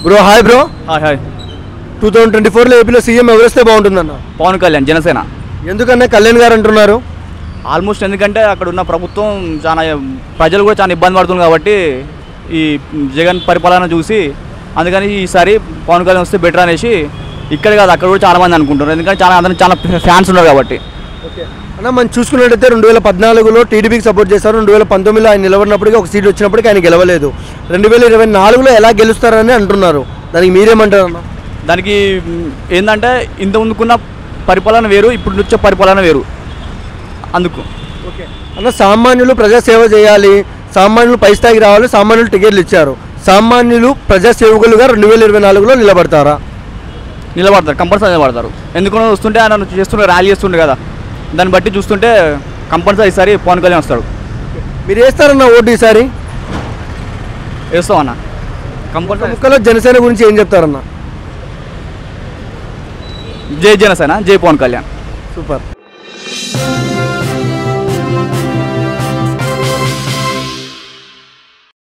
bro hi bro hi hi two thousand twenty ఫోర్లో ఏపీలో CM ఎవరిస్తే బాగుంటుందన్న పవన్ కళ్యాణ్ జనసేన ఎందుకన్నా కళ్యాణ్ గారు అంటున్నారు ఆల్మోస్ట్ ఎందుకంటే అక్కడ ఉన్న ప్రభుత్వం చాలా ప్రజలు కూడా చాలా ఇబ్బంది పడుతుంది కాబట్టి ఈ జగన్ పరిపాలన చూసి అందుకని ఈసారి పవన్ కళ్యాణ్ వస్తే బెటర్ అనేసి ఇక్కడ కాదు అక్కడ కూడా చాలా మంది అనుకుంటున్నారు ఎందుకంటే చాలా అందరం చాలా ఫ్యాన్స్ ఉన్నారు కాబట్టి అన్న మనం చూసుకున్నట్టయితే రెండు వేల పద్నాలుగులో టీడీపీకి సపోర్ట్ చేశారు రెండు వేల పంతొమ్మిదిలో ఆయన నిలబడినప్పటికీ ఒక సీట్ వచ్చినప్పటికీ ఆయన గెలవలేదు రెండు వేల ఇరవై నాలుగులో ఎలా గెలుస్తారని అంటున్నారు దానికి మీరేమంటారు అన్న దానికి మ్, ఏంటంటే ఇంత ముందుకున్న పరిపాలన వేరు ఇప్పుడు వచ్చే పరిపాలన వేరు అందుకు అన్న సామాన్యులు ప్రజాసేవ చేయాలి సామాన్యులు పై స్థాయికి రావాలి సామాన్యులు టికెట్లు ఇచ్చారు సామాన్యులు ప్రజాసేవకులుగా రెండు వేల ఇరవై నాలుగులో నిలబడతారా నిలబడతారు కంపల్సరీ నిలబడతారు ఎందుకంటే వస్తుంటే ఆయన చేస్తుండే ర్యాలీ చేస్తుండే కదా దాన్ని బట్టి చూస్తుంటే కంపల్సరీ ఈసారి పవన్ కళ్యాణ్ వస్తాడు మీరు వేస్తారన్న ఓటు ఈసారి వేస్తాం అన్న కంపల్సరీ ముక్కలో జనసేన గురించి ఏం చెప్తారన్న జై జనసేన జై పవన్ కళ్యాణ్ సూపర్